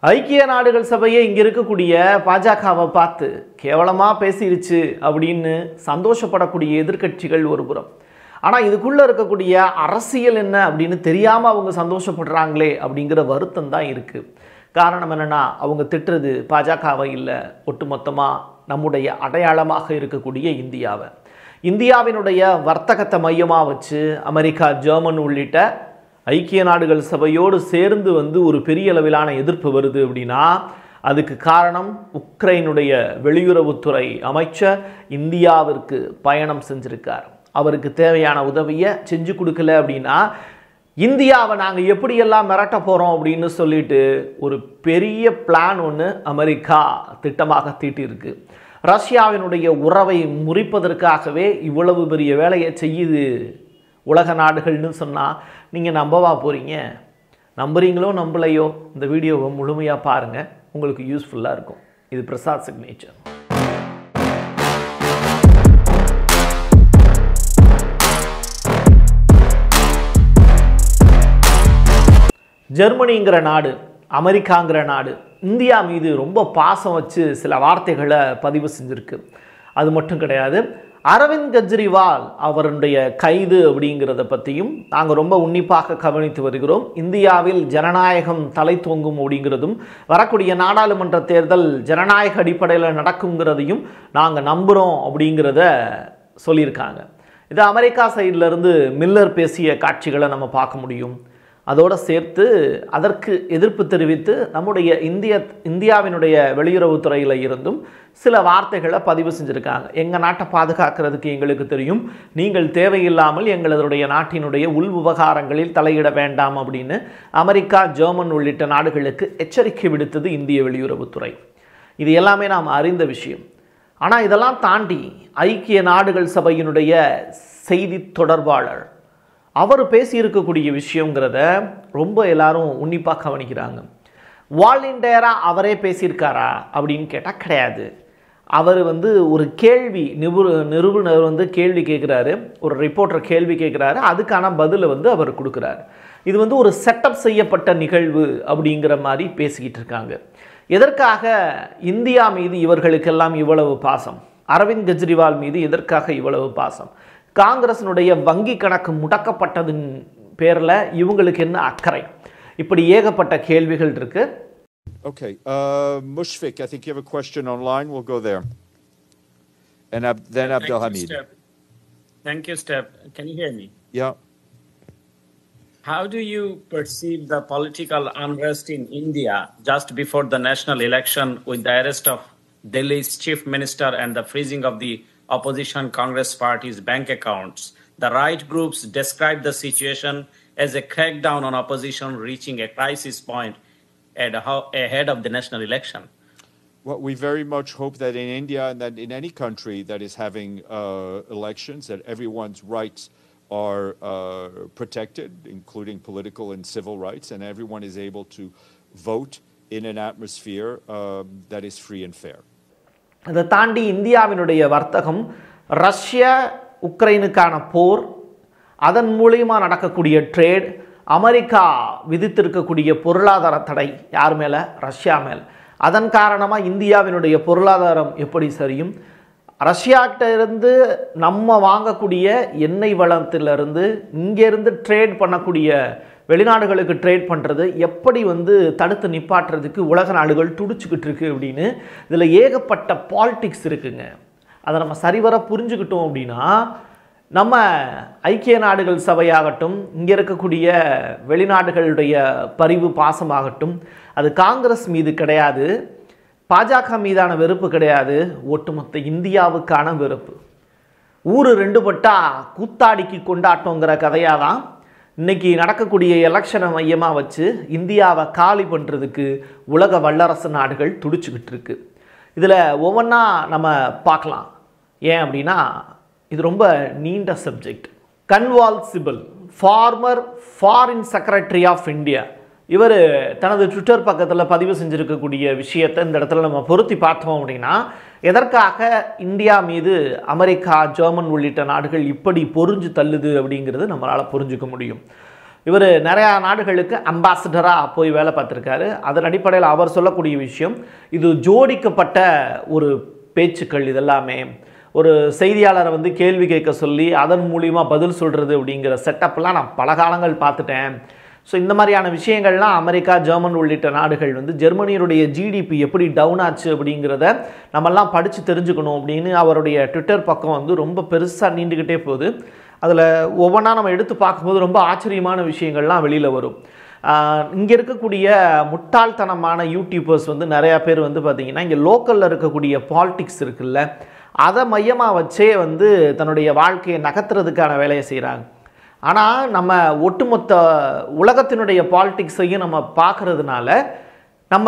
ஐக்கிய நாடுகள் சபையை இங்க இருக்கக்கூடிய பாஜகவை பார்த்து கேவலமா பேசிருச்சு அப்படின்னு சந்தோஷப்படக்கூடிய எதிர்க்கட்சிகள் ஒரு புறம் ஆனா இதுக்குள்ள இருக்கக்கூடிய அரசியல் என்ன அப்படின்னு தெரியாம அவங்க சந்தோஷப்படுறாங்களே அப்படிங்கிற வருத்தம் தான் இருக்கு காரணம் என்னன்னா அவங்க திட்டுறது பாஜகவை இல்லை ஒட்டுமொத்தமா நம்முடைய அடையாளமாக இருக்கக்கூடிய இந்தியாவை இந்தியாவினுடைய வர்த்தகத்தை மையமாக வச்சு அமெரிக்கா ஜெர்மன் உள்ளிட்ட ஐக்கிய நாடுகள் சபையோடு சேர்ந்து வந்து ஒரு பெரிய அளவிலான எதிர்ப்பு வருது அப்படின்னா அதுக்கு காரணம் உக்ரைனுடைய வெளியுறவுத்துறை அமைச்சர் இந்தியாவிற்கு பயணம் செஞ்சிருக்கார் அவருக்கு தேவையான உதவியை செஞ்சு கொடுக்கல அப்படின்னா இந்தியாவை நாங்கள் எப்படியெல்லாம் மிரட்ட போகிறோம் அப்படின்னு சொல்லிட்டு ஒரு பெரிய பிளான் ஒன்று அமெரிக்கா திட்டமாக தீட்டியிருக்கு ரஷ்யாவினுடைய உறவை முறிப்பதற்காகவே இவ்வளவு பெரிய வேலையை செய்யுது உலக நாடுகள்னு சொன்னால் நீங்கள் நம்பவா போகிறீங்க நம்புறீங்களோ நம்பலையோ இந்த வீடியோவை முழுமையாக பாருங்கள் உங்களுக்கு யூஸ்ஃபுல்லாக இருக்கும் இது பிரசாத் சிக்னேச்சர் ஜெர்மனிங்கிற நாடு அமெரிக்காங்கிற நாடு இந்தியா மீது ரொம்ப பாசம் வச்சு சில வார்த்தைகளை பதிவு செஞ்சுருக்கு அது மட்டும் கிடையாது அரவிந்த் கெஜ்ரிவால் அவருடைய கைது அப்படிங்கிறத பற்றியும் நாங்கள் ரொம்ப உன்னிப்பாக கவனித்து வருகிறோம் இந்தியாவில் ஜனநாயகம் தலை தோங்கும் அப்படிங்கிறதும் வரக்கூடிய நாடாளுமன்ற தேர்தல் ஜனநாயக அடிப்படையில் நடக்குங்கிறதையும் நாங்கள் நம்புகிறோம் அப்படிங்கிறத சொல்லியிருக்காங்க இது அமெரிக்கா சைட்லேருந்து மில்லர் பேசிய காட்சிகளை நம்ம பார்க்க முடியும் அதோடு சேர்த்து அதற்கு எதிர்ப்பு தெரிவித்து நம்முடைய இந்திய இந்தியாவினுடைய வெளியுறவுத்துறையில் இருந்தும் சில வார்த்தைகளை பதிவு செஞ்சுருக்காங்க எங்கள் நாட்டை பாதுகாக்கிறதுக்கு எங்களுக்கு தெரியும் நீங்கள் தேவையில்லாமல் எங்களுடைய நாட்டினுடைய உள் விவகாரங்களில் தலையிட வேண்டாம் அப்படின்னு அமெரிக்கா ஜெர்மன் உள்ளிட்ட நாடுகளுக்கு எச்சரிக்கை விடுத்தது இந்திய வெளியுறவுத்துறை இது எல்லாமே நாம் அறிந்த விஷயம் ஆனால் இதெல்லாம் தாண்டி ஐக்கிய நாடுகள் சபையினுடைய செய்தி தொடர்பாளர் அவர் பேசியிருக்கக்கூடிய விஷயங்கிறத ரொம்ப எல்லாரும் உன்னிப்பாக கவனிக்கிறாங்க வாலண்டியராக அவரே பேசியிருக்காரா அப்படின்னு கேட்டால் கிடையாது அவர் வந்து ஒரு கேள்வி நிபுண நிறுவனர் வந்து கேள்வி கேட்குறாரு ஒரு ரிப்போர்ட்டர் கேள்வி கேட்குறாரு அதுக்கான பதிலை வந்து அவர் கொடுக்குறாரு இது வந்து ஒரு செட்டப் செய்யப்பட்ட நிகழ்வு அப்படிங்கிற மாதிரி பேசிக்கிட்டு இருக்காங்க எதற்காக இந்தியா மீது இவர்களுக்கெல்லாம் இவ்வளவு பாசம் அரவிந்த் கெஜ்ரிவால் மீது எதற்காக இவ்வளவு பாசம் காங்கிரஸினுடைய வங்கி கணக்கு முடக்கப்பட்டதின் பேரில் இவங்களுக்கு என்ன அக்கறை இப்படி ஏகப்பட்ட கேள்விகள் இருக்கு Okay. Uh, Mushfik, I think you have a question online. We'll go there. And Ab- then Thank you, Abdelhamid. Step. Thank you, Step. Can you hear me? Yeah. How do you perceive the political unrest in India just before the national election with the arrest of Delhi's chief minister and the freezing of the opposition Congress party's bank accounts? The right groups describe the situation as a crackdown on opposition reaching a crisis point at ho- ahead of the national election. Well, we very much hope that in India and that in any country that is having uh, elections, that everyone's rights are uh, protected, including political and civil rights, and everyone is able to vote in an atmosphere um, that is free and fair. அதை தாண்டி இந்தியாவினுடைய வர்த்தகம் ரஷ்ய உக்ரைனுக்கான போர் அதன் மூலியமா நடக்கக்கூடிய trade America விதித்திருக்கக்கூடிய பொருளாதார தடை யார் மேலே ரஷ்யா மேல் அதன் காரணமாக இந்தியாவினுடைய பொருளாதாரம் எப்படி சரியும் ரஷ்யாட்ட இருந்து நம்ம வாங்கக்கூடிய எண்ணெய் வளத்திலிருந்து இங்கேருந்து ட்ரேட் பண்ணக்கூடிய வெளிநாடுகளுக்கு ட்ரேட் பண்ணுறது எப்படி வந்து தடுத்து நிப்பாட்டுறதுக்கு உலக நாடுகள் துடிச்சுக்கிட்டு இருக்கு அப்படின்னு இதில் ஏகப்பட்ட பாலிடிக்ஸ் இருக்குங்க அதை நம்ம சரிவர புரிஞ்சுக்கிட்டோம் அப்படின்னா நம்ம ஐக்கிய நாடுகள் சபையாகட்டும் இங்கே இருக்கக்கூடிய வெளிநாடுகளுடைய பரிவு பாசமாகட்டும் அது காங்கிரஸ் மீது கிடையாது பாஜக மீதான வெறுப்பு கிடையாது ஒட்டுமொத்த இந்தியாவுக்கான வெறுப்பு ஊர் ரெண்டு பட்டா கூத்தாடிக்கு கொண்டாட்டங்கிற கதையாக தான் இன்னைக்கு நடக்கக்கூடிய எலெக்ஷனை மையமாக வச்சு இந்தியாவை காலி பண்ணுறதுக்கு உலக வல்லரசு நாடுகள் துடிச்சுக்கிட்டு இருக்கு இதில் ஒவ்வொன்றா நம்ம பார்க்கலாம் ஏன் அப்படின்னா இது ரொம்ப நீண்ட subject Kanwal Sibal former foreign secretary of India இவர் தனது ட்விட்டர் பக்கத்தில் பதிவு செஞ்சுருக்கக்கூடிய விஷயத்தை இந்த இடத்துல நம்ம பொருத்தி பார்த்தோம் அப்படின்னா எதற்காக இந்தியா மீது அமெரிக்கா ஜெர்மன் உள்ளிட்ட நாடுகள் இப்படி பொறிஞ்சு தள்ளுது அப்படிங்கிறது நம்மளால் புரிஞ்சுக்க முடியும் இவர் நிறையா நாடுகளுக்கு அம்பாசிடராக போய் வேலை பார்த்துருக்காரு அதன் அடிப்படையில் அவர் சொல்லக்கூடிய விஷயம் இது ஜோடிக்கப்பட்ட ஒரு பேச்சுக்கள் இதெல்லாமே ஒரு செய்தியாளரை வந்து கேள்வி கேட்க சொல்லி அதன் மூலியமாக பதில் சொல்கிறது அப்படிங்கிற செட்டப்லாம் நான் பல காலங்கள் பார்த்துட்டேன் ஸோ இந்த மாதிரியான விஷயங்கள்லாம் அமெரிக்கா ஜெர்மன் உள்ளிட்ட நாடுகள் வந்து ஜெர்மனியுடைய ஜிடிபி எப்படி டவுன் ஆச்சு அப்படிங்கிறத நம்மெல்லாம் படித்து தெரிஞ்சுக்கணும் அப்படின்னு அவருடைய ட்விட்டர் பக்கம் வந்து ரொம்ப பெருசாக நீண்டுக்கிட்டே போகுது அதில் ஒவ்வொன்றா நம்ம எடுத்து பார்க்கும்போது ரொம்ப ஆச்சரியமான விஷயங்கள்லாம் வெளியில் வரும் இங்கே இருக்கக்கூடிய முட்டாள்தனமான யூடியூபர்ஸ் வந்து நிறையா பேர் வந்து பார்த்திங்கன்னா இங்கே லோக்கலில் இருக்கக்கூடிய பாலிடிக்ஸ் இருக்குல்ல அதை மையமாக வச்சே வந்து தன்னுடைய வாழ்க்கையை நகர்த்துறதுக்கான வேலையை செய்கிறாங்க ஆனால் நம்ம ஒட்டுமொத்த உலகத்தினுடைய பாலிடிக்ஸையும் நம்ம பார்க்கறதுனால நம்ம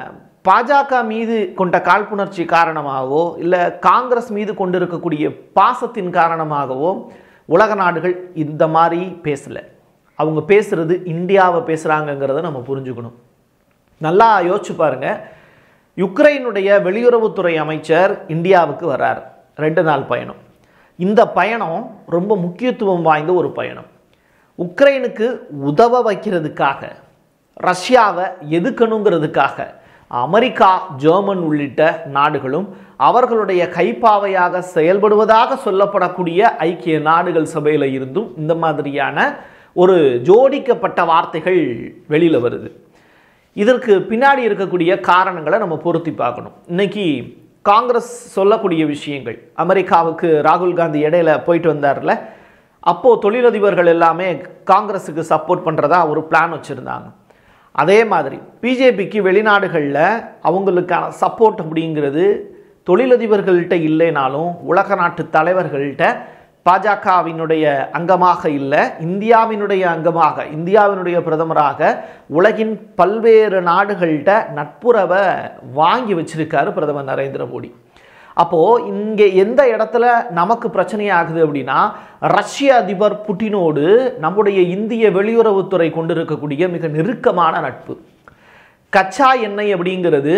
பாஜக மீது கொண்ட காழ்ப்புணர்ச்சி காரணமாகவோ இல்லை காங்கிரஸ் மீது கொண்டு இருக்கக்கூடிய பாசத்தின் காரணமாகவோ உலக நாடுகள் இந்த மாதிரி பேசலை அவங்க பேசுறது இந்தியாவை பேசுகிறாங்கங்கிறத நம்ம புரிஞ்சுக்கணும் நல்லா யோசிச்சு பாருங்க யுக்ரைனுடைய வெளியுறவுத்துறை அமைச்சர் இந்தியாவுக்கு வரார் ரெண்டு நாள் பயணம் இந்த பயணம் ரொம்ப முக்கியத்துவம் வாய்ந்த ஒரு பயணம் உக்ரைனுக்கு உதவ வைக்கிறதுக்காக ரஷ்யாவை எதுக்கணுங்கிறதுக்காக அமெரிக்கா ஜெர்மன் உள்ளிட்ட நாடுகளும் அவர்களுடைய கைப்பாவையாக செயல்படுவதாக சொல்லப்படக்கூடிய ஐக்கிய நாடுகள் சபையில் இருந்தும் இந்த மாதிரியான ஒரு ஜோடிக்கப்பட்ட வார்த்தைகள் வெளியில் வருது இதற்கு பின்னாடி இருக்கக்கூடிய காரணங்களை நம்ம பொருத்தி பார்க்கணும் இன்னைக்கு காங்கிரஸ் சொல்லக்கூடிய விஷயங்கள் அமெரிக்காவுக்கு ராகுல் காந்தி இடையில போயிட்டு வந்தார்ல அப்போது தொழிலதிபர்கள் எல்லாமே காங்கிரஸுக்கு சப்போர்ட் பண்ணுறதா ஒரு பிளான் வச்சுருந்தாங்க அதே மாதிரி பிஜேபிக்கு வெளிநாடுகளில் அவங்களுக்கான சப்போர்ட் அப்படிங்கிறது தொழிலதிபர்கள்ட்ட இல்லைனாலும் உலக நாட்டு தலைவர்கள்ட்ட பாஜகவினுடைய அங்கமாக இல்லை இந்தியாவினுடைய அங்கமாக இந்தியாவினுடைய பிரதமராக உலகின் பல்வேறு நாடுகள்கிட்ட நட்புறவை வாங்கி வச்சிருக்காரு பிரதமர் நரேந்திர மோடி அப்போது இங்கே எந்த இடத்துல நமக்கு பிரச்சனையாகுது அப்படின்னா ரஷ்ய அதிபர் புட்டினோடு நம்முடைய இந்திய வெளியுறவுத்துறை கொண்டிருக்கக்கூடிய மிக நெருக்கமான நட்பு கச்சா எண்ணெய் அப்படிங்கிறது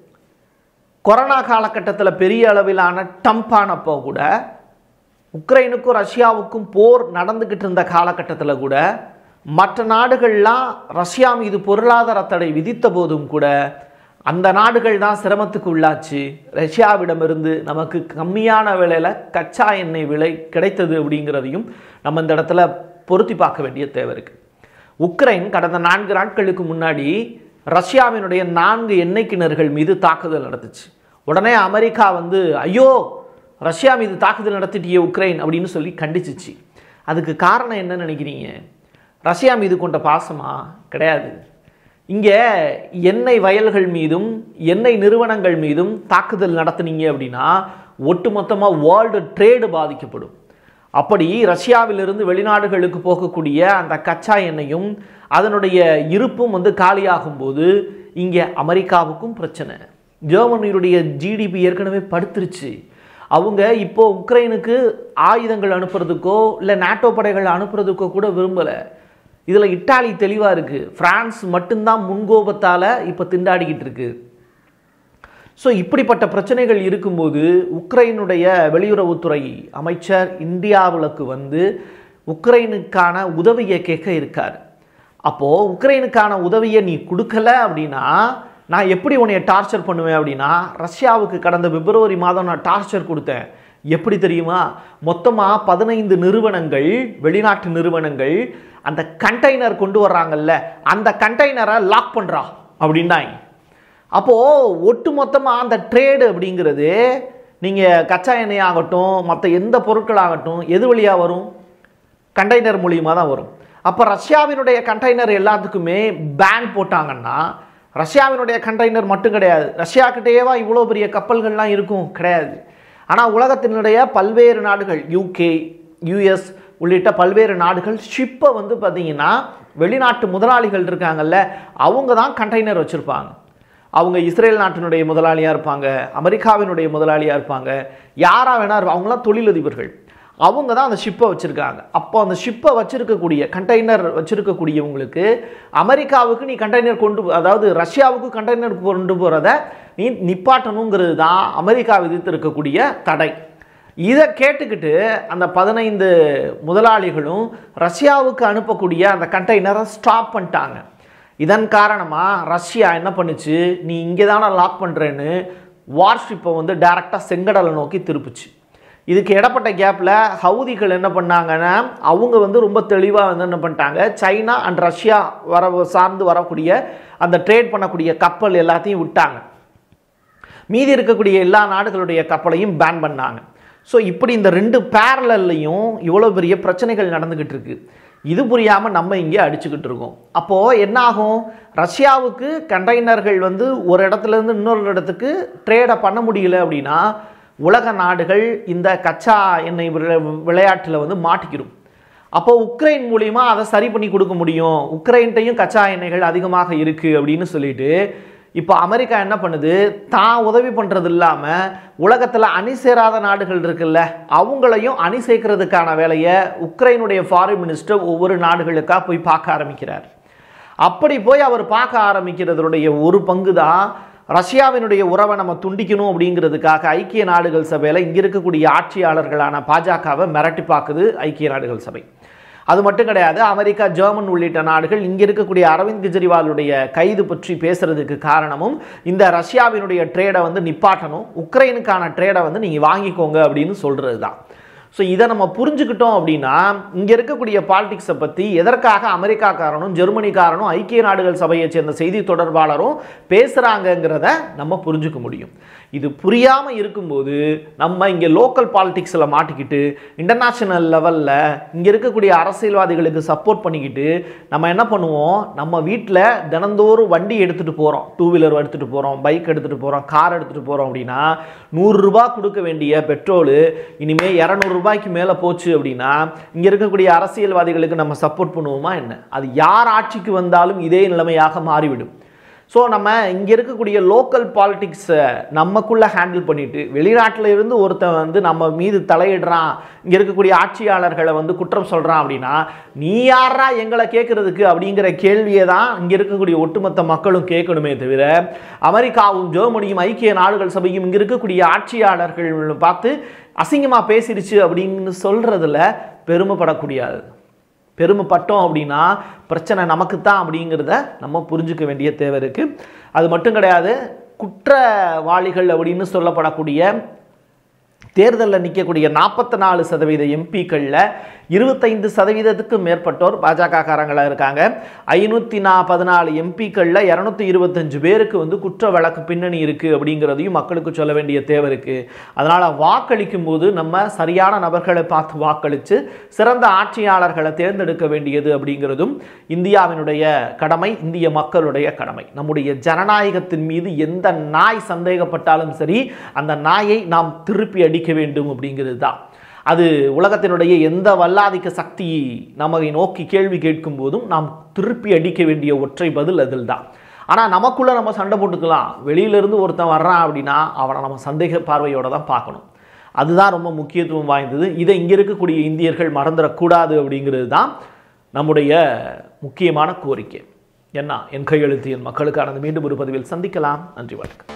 கொரோனா காலகட்டத்தில் பெரிய அளவிலான டம்பானப்போ கூட உக்ரைனுக்கும் ரஷ்யாவுக்கும் போர் நடந்துக்கிட்டு இருந்த காலகட்டத்தில் கூட மற்ற நாடுகள்லாம் ரஷ்யா மீது பொருளாதார தடை விதித்த போதும் கூட அந்த நாடுகள் தான் சிரமத்துக்கு உள்ளாச்சு ரஷ்யாவிடமிருந்து நமக்கு கம்மியான விலையில் கச்சா எண்ணெய் விலை கிடைத்தது அப்படிங்கிறதையும் நம்ம இந்த இடத்துல பொருத்தி பார்க்க வேண்டிய தேவை இருக்குது உக்ரைன் கடந்த நான்கு நாட்களுக்கு முன்னாடி ரஷ்யாவினுடைய நான்கு எண்ணெய் கிணறுகள் மீது தாக்குதல் நடத்துச்சு உடனே அமெரிக்கா வந்து ஐயோ ரஷ்யா மீது தாக்குதல் நடத்திட்டியே உக்ரைன் அப்படின்னு சொல்லி கண்டிச்சிச்சு அதுக்கு காரணம் என்ன நினைக்கிறீங்க ரஷ்யா மீது கொண்ட பாசமா கிடையாது இங்கே எண்ணெய் வயல்கள் மீதும் எண்ணெய் நிறுவனங்கள் மீதும் தாக்குதல் நடத்துனீங்க அப்படின்னா ஒட்டுமொத்தமாக வேர்ல்டு ட்ரேடு பாதிக்கப்படும் அப்படி ரஷ்யாவிலிருந்து வெளிநாடுகளுக்கு போகக்கூடிய அந்த கச்சா எண்ணெயும் அதனுடைய இருப்பும் வந்து காலியாகும் போது இங்கே அமெரிக்காவுக்கும் பிரச்சனை ஜெர்மனியுடைய ஜிடிபி ஏற்கனவே படுத்துருச்சு அவங்க இப்போ உக்ரைனுக்கு ஆயுதங்கள் அனுப்புறதுக்கோ இல்லை நாட்டோ படைகள் அனுப்புறதுக்கோ கூட விரும்பலை இதில் இட்டாலி தெளிவாக இருக்குது ஃப்ரான்ஸ் மட்டும்தான் முன்கோபத்தால் இப்போ திண்டாடிக்கிட்டு இருக்கு ஸோ இப்படிப்பட்ட பிரச்சனைகள் இருக்கும்போது உக்ரைனுடைய வெளியுறவுத்துறை அமைச்சர் இந்தியாவுக்கு வந்து உக்ரைனுக்கான உதவியை கேட்க இருக்கார் அப்போது உக்ரைனுக்கான உதவியை நீ கொடுக்கல அப்படின்னா நான் எப்படி உன்னைய டார்ச்சர் பண்ணுவேன் அப்படின்னா ரஷ்யாவுக்கு கடந்த பிப்ரவரி மாதம் நான் டார்ச்சர் கொடுத்தேன் எப்படி தெரியுமா மொத்தமாக பதினைந்து நிறுவனங்கள் வெளிநாட்டு நிறுவனங்கள் அந்த கண்டெய்னர் கொண்டு வர்றாங்கல்ல அந்த கண்டெய்னரை லாக் பண்ணுறா அப்படின்னாங்க அப்போது ஒட்டு மொத்தமாக அந்த ட்ரேடு அப்படிங்கிறது நீங்கள் கச்சா எண்ணெய் ஆகட்டும் மற்ற எந்த பொருட்களாகட்டும் எது வழியாக வரும் கண்டெய்னர் மூலியமாக தான் வரும் அப்போ ரஷ்யாவினுடைய கண்டெய்னர் எல்லாத்துக்குமே பேன் போட்டாங்கன்னா ரஷ்யாவினுடைய கண்டெய்னர் மட்டும் கிடையாது ரஷ்யாக்கிட்டேவா இவ்வளோ பெரிய கப்பல்கள்லாம் இருக்கும் கிடையாது ஆனால் உலகத்தினுடைய பல்வேறு நாடுகள் யூகே யூஎஸ் உள்ளிட்ட பல்வேறு நாடுகள் ஷிப்பை வந்து பார்த்தீங்கன்னா வெளிநாட்டு முதலாளிகள் இருக்காங்கல்ல அவங்க தான் கண்டெய்னர் வச்சுருப்பாங்க அவங்க இஸ்ரேல் நாட்டினுடைய முதலாளியாக இருப்பாங்க அமெரிக்காவினுடைய முதலாளியாக இருப்பாங்க யாராக வேணா இருப்பாங்க அவங்களாம் தொழிலதிபர்கள் அவங்க தான் அந்த ஷிப்பை வச்சுருக்காங்க அப்போ அந்த ஷிப்பை வச்சுருக்கக்கூடிய கண்டெய்னர் வச்சுருக்கக்கூடியவங்களுக்கு அமெரிக்காவுக்கு நீ கண்டெய்னர் கொண்டு அதாவது ரஷ்யாவுக்கு கண்டெய்னர் கொண்டு போகிறத நீ நிப்பாட்டணுங்கிறது தான் அமெரிக்கா விதித்திருக்கக்கூடிய தடை இதை கேட்டுக்கிட்டு அந்த பதினைந்து முதலாளிகளும் ரஷ்யாவுக்கு அனுப்பக்கூடிய அந்த கண்டெய்னரை ஸ்டாப் பண்ணிட்டாங்க இதன் காரணமாக ரஷ்யா என்ன பண்ணுச்சு நீ இங்கே தானே லாக் பண்ணுறேன்னு வார்ஷிப்பை வந்து டைரெக்டாக செங்கடலை நோக்கி திருப்புச்சு இதுக்கு இடப்பட்ட கேப்பில் ஹவுதிகள் என்ன பண்ணாங்கன்னா அவங்க வந்து ரொம்ப தெளிவாக வந்து என்ன பண்ணிட்டாங்க சைனா அண்ட் ரஷ்யா வர சார்ந்து வரக்கூடிய அந்த ட்ரேட் பண்ணக்கூடிய கப்பல் எல்லாத்தையும் விட்டாங்க மீதி இருக்கக்கூடிய எல்லா நாடுகளுடைய கப்பலையும் பேன் பண்ணாங்க ஸோ இப்படி இந்த ரெண்டு பேரலையும் இவ்வளோ பெரிய பிரச்சனைகள் நடந்துக்கிட்டு இருக்கு இது புரியாமல் நம்ம இங்கே அடிச்சுக்கிட்டு இருக்கோம் அப்போது என்ன ஆகும் ரஷ்யாவுக்கு கண்டெய்னர்கள் வந்து ஒரு இடத்துல இருந்து இன்னொரு இடத்துக்கு ட்ரேடை பண்ண முடியல அப்படின்னா உலக நாடுகள் இந்த கச்சா எண்ணெய் விளை- விளையாட்டில் வந்து மாட்டிக்கிடும் அப்போ உக்ரைன் மூலியமா அதை சரி பண்ணி கொடுக்க முடியும் உக்ரைன்ட்டையும் கச்சா எண்ணெய்கள் அதிகமாக இருக்கு அப்படின்னு சொல்லிட்டு இப்போ அமெரிக்கா என்ன பண்ணுது தான் உதவி பண்றது இல்லாம உலகத்துல அணி சேராத நாடுகள் இருக்குல்ல அவங்களையும் அணி சேர்க்கறதுக்கான வேலையை உக்ரைனுடைய ஃபாரின் மினிஸ்டர் ஒவ்வொரு நாடுகளுக்கா போய் பார்க்க ஆரம்பிக்கிறார் அப்படி போய் அவர் பார்க்க ஆரம்பிக்கிறதுடைய ஒரு பங்கு தான் ரஷ்யாவினுடைய உறவை நம்ம துண்டிக்கணும் அப்படிங்கிறதுக்காக ஐக்கிய நாடுகள் சபையில் இங்கே இருக்கக்கூடிய ஆட்சியாளர்களான பாஜகவை மிரட்டி பார்க்குது ஐக்கிய நாடுகள் சபை அது மட்டும் கிடையாது அமெரிக்கா ஜெர்மன் உள்ளிட்ட நாடுகள் இங்கே இருக்கக்கூடிய அரவிந்த் கெஜ்ரிவாலுடைய கைது பற்றி பேசுறதுக்கு காரணமும் இந்த ரஷ்யாவினுடைய ட்ரேடை வந்து நிப்பாட்டணும் உக்ரைனுக்கான ட்ரேடை வந்து நீங்கள் வாங்கிக்கோங்க அப்படின்னு சொல்கிறது தான் ஸோ இதை நம்ம புரிஞ்சுக்கிட்டோம் அப்படின்னா இங்கே இருக்கக்கூடிய பாலிடிக்ஸை பற்றி எதற்காக அமெரிக்காக்காரனும் ஜெர்மனிக்காரனும் ஐக்கிய நாடுகள் சபையை சேர்ந்த செய்தி தொடர்பாளரும் பேசுகிறாங்கங்கிறத நம்ம புரிஞ்சுக்க முடியும் இது புரியாமல் இருக்கும்போது நம்ம இங்கே லோக்கல் பாலிடிக்ஸில் மாட்டிக்கிட்டு இன்டர்நேஷனல் லெவலில் இங்கே இருக்கக்கூடிய அரசியல்வாதிகளுக்கு சப்போர்ட் பண்ணிக்கிட்டு நம்ம என்ன பண்ணுவோம் நம்ம வீட்டில் தினந்தோறும் வண்டி எடுத்துகிட்டு போகிறோம் டூ வீலர் எடுத்துகிட்டு போகிறோம் பைக் எடுத்துகிட்டு போகிறோம் கார் எடுத்துகிட்டு போகிறோம் அப்படின்னா நூறுரூபா கொடுக்க வேண்டிய பெட்ரோலு இனிமேல் இரநூறு ரூபாய்க்கு மேலே போச்சு அப்படின்னா இங்கே இருக்கக்கூடிய அரசியல்வாதிகளுக்கு நம்ம சப்போர்ட் பண்ணுவோமா என்ன அது யார் ஆட்சிக்கு வந்தாலும் இதே நிலைமையாக மாறிவிடும் ஸோ நம்ம இங்கே இருக்கக்கூடிய லோக்கல் பாலிடிக்ஸை நமக்குள்ளே ஹேண்டில் பண்ணிட்டு வெளிநாட்டில் இருந்து ஒருத்தன் வந்து நம்ம மீது தலையிடுறான் இங்கே இருக்கக்கூடிய ஆட்சியாளர்களை வந்து குற்றம் சொல்கிறான் அப்படின்னா நீ யாரா எங்களை கேட்குறதுக்கு அப்படிங்கிற கேள்வியை தான் இங்கே இருக்கக்கூடிய ஒட்டுமொத்த மக்களும் கேட்கணுமே தவிர அமெரிக்காவும் ஜெர்மனியும் ஐக்கிய நாடுகள் சபையும் இங்கே இருக்கக்கூடிய ஆட்சியாளர்கள் பார்த்து அசிங்கமாக பேசிடுச்சு அப்படின்னு சொல்கிறதுல பெருமைப்படக்கூடியது பெருமைப்பட்டோம் அப்படின்னா பிரச்சனை நமக்கு தான் அப்படிங்கிறத நம்ம புரிஞ்சுக்க வேண்டிய தேவை இருக்குது அது மட்டும் கிடையாது குற்றவாளிகள் அப்படின்னு சொல்லப்படக்கூடிய தேர்தலில் நிற்கக்கூடிய நாற்பத்தி நாலு சதவீத எம்பிக்களில் இருபத்தைந்து சதவீதத்துக்கு மேற்பட்டோர் பாஜக காரங்களாக இருக்காங்க ஐநூற்றி நா பதினாலு எம்பிக்களில் இரநூத்தி இருபத்தஞ்சு பேருக்கு வந்து குற்ற வழக்கு பின்னணி இருக்குது அப்படிங்கிறதையும் மக்களுக்கு சொல்ல வேண்டிய தேவை இருக்குது அதனால் வாக்களிக்கும் போது நம்ம சரியான நபர்களை பார்த்து வாக்களித்து சிறந்த ஆட்சியாளர்களை தேர்ந்தெடுக்க வேண்டியது அப்படிங்கிறதும் இந்தியாவினுடைய கடமை இந்திய மக்களுடைய கடமை நம்முடைய ஜனநாயகத்தின் மீது எந்த நாய் சந்தேகப்பட்டாலும் சரி அந்த நாயை நாம் திருப்பி அடிக்க வேண்டும் அப்படிங்கிறது தான் அது உலகத்தினுடைய எந்த வல்லாதிக்க சக்தி நம்மை நோக்கி கேள்வி கேட்கும் போதும் நாம் திருப்பி அடிக்க வேண்டிய ஒற்றை பதில் அதில் தான் ஆனால் நமக்குள்ளே நம்ம சண்டை போட்டுக்கலாம் வெளியிலேருந்து ஒருத்தன் வர்றான் அப்படின்னா அவனை நம்ம சந்தேக பார்வையோட தான் பார்க்கணும் அதுதான் ரொம்ப முக்கியத்துவம் வாய்ந்தது இதை இங்கே இருக்கக்கூடிய இந்தியர்கள் மறந்துடக்கூடாது அப்படிங்கிறது தான் நம்முடைய முக்கியமான கோரிக்கை என்ன என் கையெழுத்து என் மக்களுக்கானது மீண்டும் ஒரு பதிவில் சந்திக்கலாம் நன்றி வணக்கம்